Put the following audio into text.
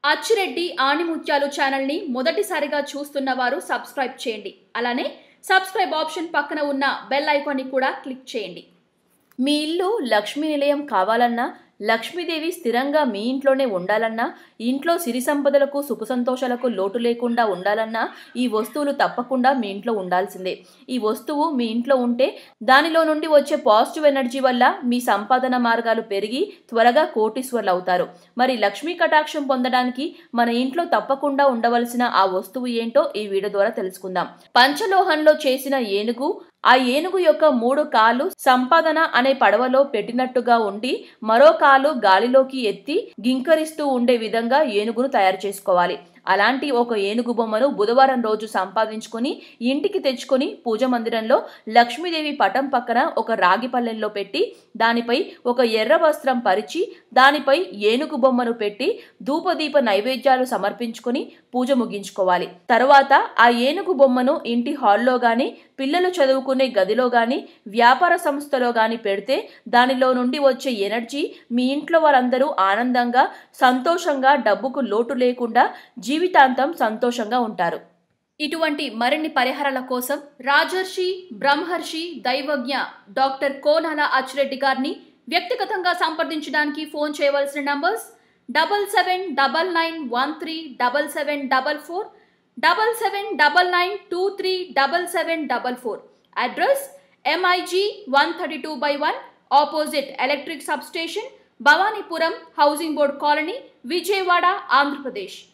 అచ్చిరెడ్డి ఆణిముత్యాలు ఛానల్ని మొదటిసారిగా చూస్తున్న వారు సబ్స్క్రైబ్ చేయండి అలానే సబ్స్క్రైబ్ ఆప్షన్ పక్కన ఉన్న బెల్ ఐకాన్ని కూడా క్లిక్ చేయండి మీ ఇల్లు లక్ష్మీ నిలయం కావాలన్నా లక్ష్మీదేవి స్థిరంగా మీ ఇంట్లోనే ఉండాలన్నా ఇంట్లో సిరి సంపదలకు సుఖ సంతోషాలకు లోటు లేకుండా ఉండాలన్నా ఈ వస్తువులు తప్పకుండా మీ ఇంట్లో ఉండాల్సిందే ఈ వస్తువు మీ ఇంట్లో ఉంటే దానిలో నుండి వచ్చే పాజిటివ్ ఎనర్జీ వల్ల మీ సంపాదన మార్గాలు పెరిగి త్వరగా కోటీశ్వర్లు అవుతారు మరి లక్ష్మీ కటాక్షం పొందడానికి మన ఇంట్లో తప్పకుండా ఉండవలసిన ఆ వస్తువు ఏంటో ఈ వీడియో ద్వారా తెలుసుకుందాం పంచలోహంలో చేసిన ఏనుగు ఆ ఏనుగు యొక్క మూడు కాళ్ళు సంపాదన అనే పడవలో పెట్టినట్టుగా ఉండి మరో కాలు గాలిలోకి ఎత్తి గింకరిస్తూ ఉండే విధంగా ఏనుగును తయారు చేసుకోవాలి అలాంటి ఒక ఏనుగు బొమ్మను బుధవారం రోజు సంపాదించుకొని ఇంటికి తెచ్చుకొని పూజ మందిరంలో లక్ష్మీదేవి పటం పక్కన ఒక రాగి పల్లెంలో పెట్టి దానిపై ఒక ఎర్ర వస్త్రం పరిచి దానిపై ఏనుగు బొమ్మను పెట్టి ధూపదీప నైవేద్యాలు సమర్పించుకొని పూజ ముగించుకోవాలి తర్వాత ఆ ఏనుగు బొమ్మను ఇంటి హాల్లో గాని పిల్లలు చదువుకునే గదిలో గాని వ్యాపార సంస్థలో గాని పెడితే దానిలో నుండి వచ్చే ఎనర్జీ మీ ఇంట్లో వారందరూ ఆనందంగా సంతోషంగా డబ్బుకు లోటు లేకుండా జీవితాంతం సంతోషంగా ఉంటారు ఇటువంటి మరిన్ని పరిహారాల కోసం రాజర్షి బ్రహ్మర్షి దైవజ్ఞ డాక్టర్ కోనాల అచ్చిరెడ్డి గారిని వ్యక్తిగతంగా సంప్రదించడానికి ఫోన్ చేయవలసిన numbers double seven double nine one three double seven double four double seven double nine two three double seven double four address MIG one thirty two by one opposite electric sub station Bhavanipuram housing board colony Vijayawada Andhra Pradesh